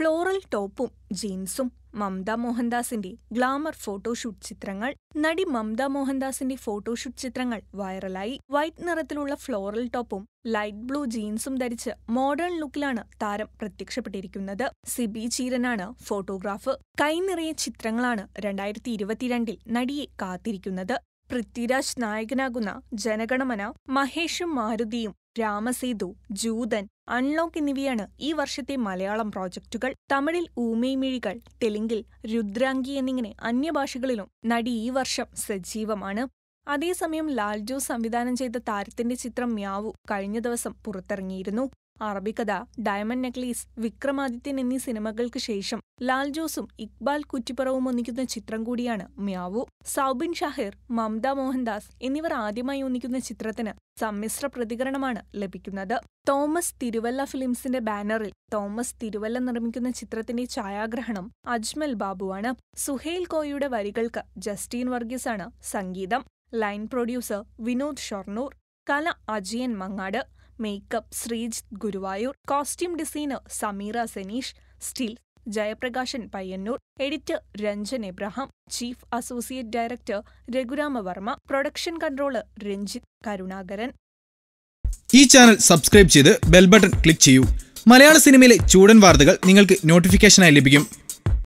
floral ടോപ്പും ജീൻസും Mamata മോഹൻദാസിന്റെ glamour photoshoot ചിത്രങ്ങൾ നടി മമത മോഹൻദാസിന്റെ ഫോട്ടോഷൂട്ട് ചിത്രങ്ങൾ വൈറലായി വൈറ്റ് നിറത്തിലുള്ള ഫ്ലോറൽ ടോപ്പും ലൈറ്റ് ബ്ലൂ ജീൻസും ധരിച്ച് മോഡേൺ ലുക്കിലാണ് താരം പ്രത്യക്ഷപ്പെട്ടിരിക്കുന്നത് സിബി ചീരനാണ് ഫോട്ടോഗ്രാഫ് കൈനിറയെ ചിത്രങ്ങളാണ് രണ്ടായിരത്തി ഇരുപത്തിരണ്ടിൽ നടിയെ കാത്തിരിക്കുന്നത് പൃഥ്വിരാജ് നായകനാകുന്ന ജനഗണമന മഹേഷും മാരുതിയും രാമസേതു ജൂതൻ അൺലോക്ക് എന്നിവയാണ് ഈ വർഷത്തെ മലയാളം പ്രോജക്റ്റുകൾ തമിഴിൽ ഊമൈമിഴികൾ തെലുങ്കിൽ രുദ്രാംഗി എന്നിങ്ങനെ അന്യഭാഷകളിലും നടി ഈ വർഷം സജീവമാണ് അതേസമയം ലാൽജോ സംവിധാനം ചെയ്ത താരത്തിന്റെ ചിത്രം മ്യാവു കഴിഞ്ഞ ദിവസം പുറത്തിറങ്ങിയിരുന്നു അറബിക്കഥ ഡയമണ്ട് നെക്ലീസ് വിക്രമാദിത്യൻ എന്നീ സിനിമകൾക്ക് ശേഷം ലാൽ ജോസും ഇക്ബാൽ കുറ്റിപ്പുറവും ഒന്നിക്കുന്ന ചിത്രം കൂടിയാണ് മ്യാവു സൗബിൻ ഷാഹിർ മമത മോഹൻദാസ് എന്നിവർ ആദ്യമായി ഒന്നിക്കുന്ന ചിത്രത്തിന് സമ്മിശ്ര പ്രതികരണമാണ് ലഭിക്കുന്നത് തോമസ് തിരുവല്ല ഫിലിംസിന്റെ ബാനറിൽ തോമസ് തിരുവല്ല നിർമ്മിക്കുന്ന ചിത്രത്തിന്റെ ഛായാഗ്രഹണം അജ്മൽ ബാബുവാണ് സുഹേൽ കോയുടെ വരികൾക്ക് ജസ്റ്റീൻ വർഗീസാണ് സംഗീതം ലൈൻ പ്രൊഡ്യൂസർ വിനോദ് ഷൊർണൂർ കല Ajayan Mangad makeup Sreejith Guruvayur costume designer Sameera Saneesh still Jayaprakashan Payyanur editor Ranjan Abraham chief associate director Raghurama Varma production controller Ranjith Karunakaran ഈ ചാനൽ സബ്സ്ക്രൈബ് ചെയ്ത് ബെൽ ബട്ടൺ ക്ലിക്ക് ചെയ്യൂ മലയാള സിനിമയിലെ ചൂടൻ വാർത്തകൾ നിങ്ങൾക്ക് നോട്ടിഫിക്കേഷനായി ലഭിക്കും